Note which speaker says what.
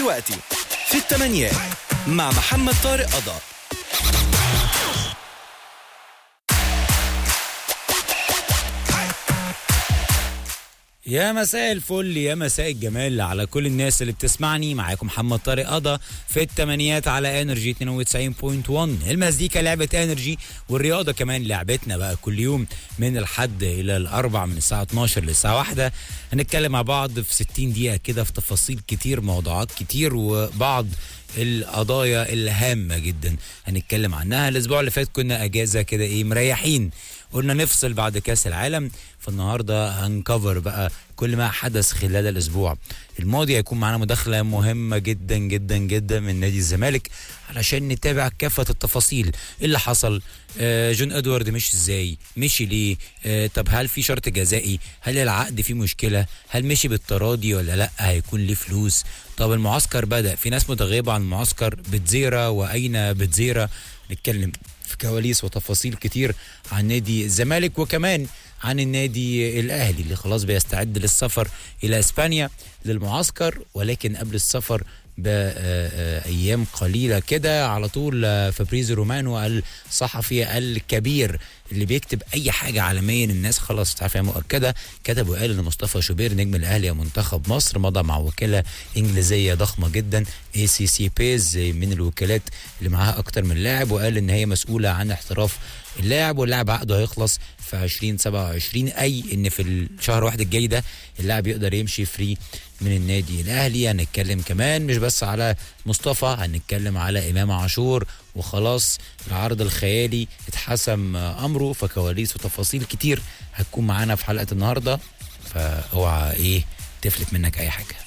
Speaker 1: دلوقتي في التمانيات مع محمد طارق قضا
Speaker 2: يا مساء الفل يا مساء الجمال على كل الناس اللي بتسمعني معاكم محمد طارق قضا في التمانيات على انرجي 92.1 المزيكا لعبة انرجي والرياضة كمان لعبتنا بقى كل يوم من الحد الى الاربع من الساعة 12 للساعة واحدة هنتكلم مع بعض في 60 دقيقة كده في تفاصيل كتير موضوعات كتير وبعض القضايا الهامة جدا هنتكلم عنها الاسبوع اللي فات كنا اجازة كده ايه مريحين قلنا نفصل بعد كاس العالم فالنهارده هنكفر بقى كل ما حدث خلال الاسبوع الماضي هيكون معانا مداخله مهمه جدا جدا جدا من نادي الزمالك علشان نتابع كافه التفاصيل إيه اللي حصل آه جون ادوارد مش ازاي مشي ليه آه طب هل في شرط جزائي هل العقد فيه مشكله هل مشي بالتراضي ولا لا هيكون ليه فلوس طب المعسكر بدا في ناس متغيبه عن المعسكر بتزيره واين بتزيره نتكلم في كواليس وتفاصيل كتير عن نادي الزمالك وكمان عن النادي الاهلي اللي خلاص بيستعد للسفر الى اسبانيا للمعسكر ولكن قبل السفر بايام قليله كده على طول فابريزو رومانو الصحفي الكبير اللي بيكتب اي حاجه عالميا الناس خلاص تعرفها مؤكده كتب وقال ان مصطفى شوبير نجم الاهلي ومنتخب مصر مضى مع وكاله انجليزيه ضخمه جدا اي سي سي بيز من الوكالات اللي معاها اكتر من لاعب وقال ان هي مسؤوله عن احتراف اللاعب واللاعب عقده هيخلص في 2027 اي ان في الشهر واحد الجاي ده اللاعب يقدر يمشي فري من النادي الاهلي هنتكلم كمان مش بس على مصطفى هنتكلم على امام عاشور وخلاص العرض الخيالي اتحسم امره فكواليس وتفاصيل كتير هتكون معانا في حلقه النهارده فاوعى ايه تفلت منك اي حاجه